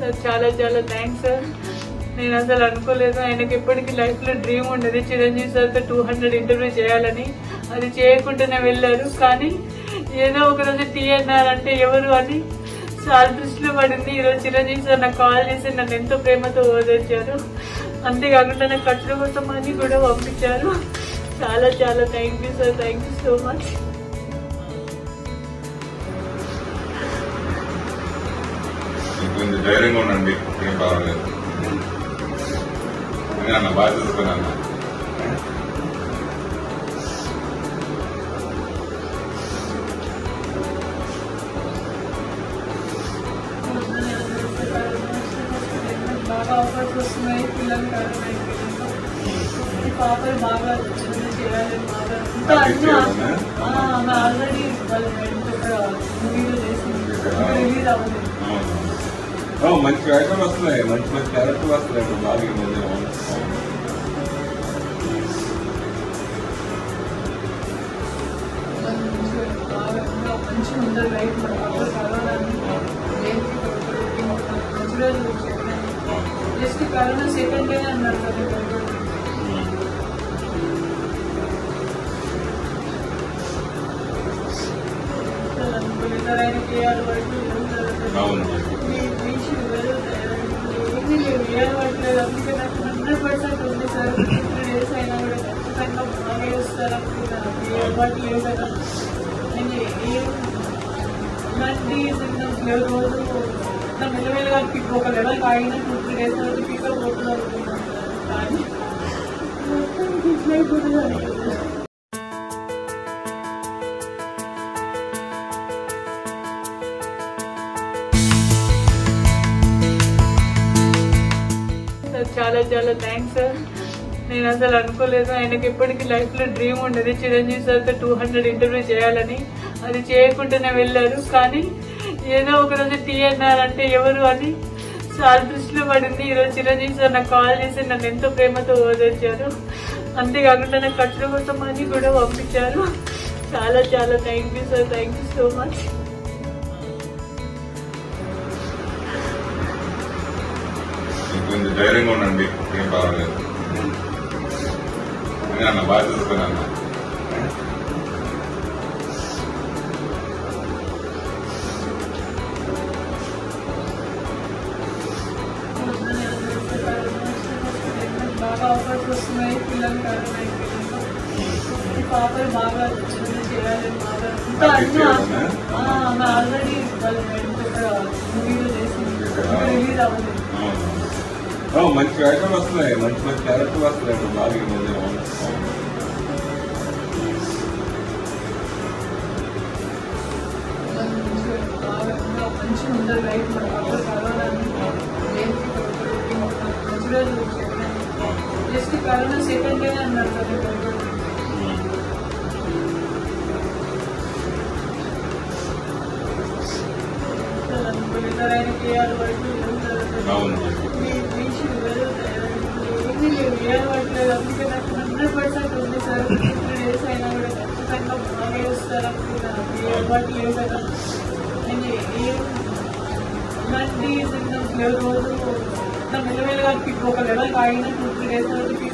Sir చాలా చాలా thanks sir నేను అసలు అనుకోలేదు ఆయనకి ఎప్పటికీ లైఫ్లో డ్రీమ్ ఉండేది చిరంజీవి సార్తో టూ హండ్రెడ్ ఇంటర్వ్యూ చేయాలని అది చేయకుండానే వెళ్ళారు కానీ ఏదో ఒక రోజు టీఎన్ఆర్ అంటే ఎవరు అని చాలా దృష్టిలో పడింది ఈరోజు చిరంజీవి సార్ నాకు కాల్ చేసి నన్ను ఎంతో ప్రేమతో ఓదార్చారు అంతేకాకుండా నాకు ఖర్చుల కోసం అని కూడా పంపించారు చాలా చాలా thank you sir thank you so much మీకు కొంచెం ధైర్యంగా ఉండండి ఏం పర్వాలేదు నేను అన్న బాగా చూసుకున్నాను బాగా ఆఫర్స్ వస్తున్నాయి పిల్లలు కారణం ఈ పాపలు బాగా చిన్న చేయాలి బాగా ఇంకా అన్ని ఆమె ఆల్రెడీ వాళ్ళ ఫ్రెండ్స్ ఇక్కడ మూవీలో చేసింది రిలీజ్ అవ్వలేదు మంచి ఐటమ్ వస్తున్నాయి మంచి మంచి క్యారెక్టర్ వస్తున్నాయి ఇప్పుడు బాగా ఈ మధ్య. అవును. బాగా ఇంకా మంచిగా ఉండదు లైఫ్ మన పాపలు కరోనాని దేనికి భయపడొద్దు. మంచి రోజులు చెప్పాను జస్ట్ కరోనా సెకండ్ డే అన్నారు కదా భయపడొద్దు. అసలు అనుకోలేదు ఆయన కేఆర్ వరకు అవును మీ విషయం ఏమీ లేవు ఏ అలవాట్లేదు అందుకే నాకు హండ్రెడ్ పర్సెంట్ ఉంది సార్ త్రీ డేస్ అయినా కూడా ఖచ్చితంగా బాగా వస్తారు అనుకున్నాను ఏ అలవాటు లేవు కదా నేను ఏం ఇలాంటి సిమ్టమ్స్ లేవు రోజు నా మెల్లమెల్లగా పిక్ ఒక లెవెల్ ఆగిన టూ త్రీ డేస్ వరకు పికప్ అవుతుంది అనుకున్నాను కానీ మొత్తం పిక్ అయిపోతుంది అనుకున్నాను సార్ చాలా చాలా థ్యాంక్స్ సార్ నేను అసలు అనుకోలేదు ఆయనకి ఎప్పటికీ లైఫ్లో డ్రీమ్ ఉండేది చిరంజీవి సార్తో టూ హండ్రెడ్ ఇంటర్వ్యూ చేయాలని అది చేయకుండానే వెళ్ళారు కానీ ఏదో ఒక రోజు టీఎన్ఆర్ అంటే ఎవరు అని చాలా దృష్టిలో పడింది ఈరోజు చిరంజీవి సార్ నాకు కాల్ చేసి నన్ను ఎంతో ప్రేమతో ఓదార్చారు అంతేకాకుండా నాకు ఖర్చుల కోసం అని కూడా పంపించారు చాలా చాలా thank you sir thank you so much మీకు కొంచెం ధైర్యంగా ఉండండి ఏం పర్వాలేదు నేను అన్న బాగా చూసుకున్నాను బాగా ఆఫర్స్ వస్తున్నాయి పిల్లలు కారణం ఈ పాపలు బాగా చిన్న చేయాలి బాగా ఇంకా అన్ని ఆమె ఆల్రెడీ వాళ్ళ ఫ్రెండ్స్ ఇక్కడ మూవీలో చేసింది రిలీజ్ అవ్వలేదు మంచి ఐటమ్ వస్తున్నాయి మంచి మంచి క్యారెక్టర్ వస్తున్నాయి ఇప్పుడు బాగా ఈ మధ్య. అవును. బాగా ఇంకా మంచిగా ఉండదు లైఫ్ మన పాపలు కరోనాని దేనికి భయపడొద్దు. మంచి రోజులు చెప్పాను జస్ట్ కరోనా సెకండ్ డే అన్నారు కదా భయపడొద్దు. అసలు అనుకోలేదు ఆయన కేఆర్ వరకు అవును మీ విషయం ఏమీ లేవు ఏ అలవాట్లేదు అందుకే నాకు హండ్రెడ్ పర్సెంట్ ఉంది సార్ త్రీ డేస్ అయినా కూడా ఖచ్చితంగా బాగా వస్తారు అనుకున్నాను ఏ అలవాటు లేవు కదా నేను ఏం ఇలాంటి సిమ్టమ్స్ లేవు రోజు నా మెల్లమెల్లగా పిక్ ఒక లెవెల్ ఆగిన టూ త్రీ డేస్ వరకు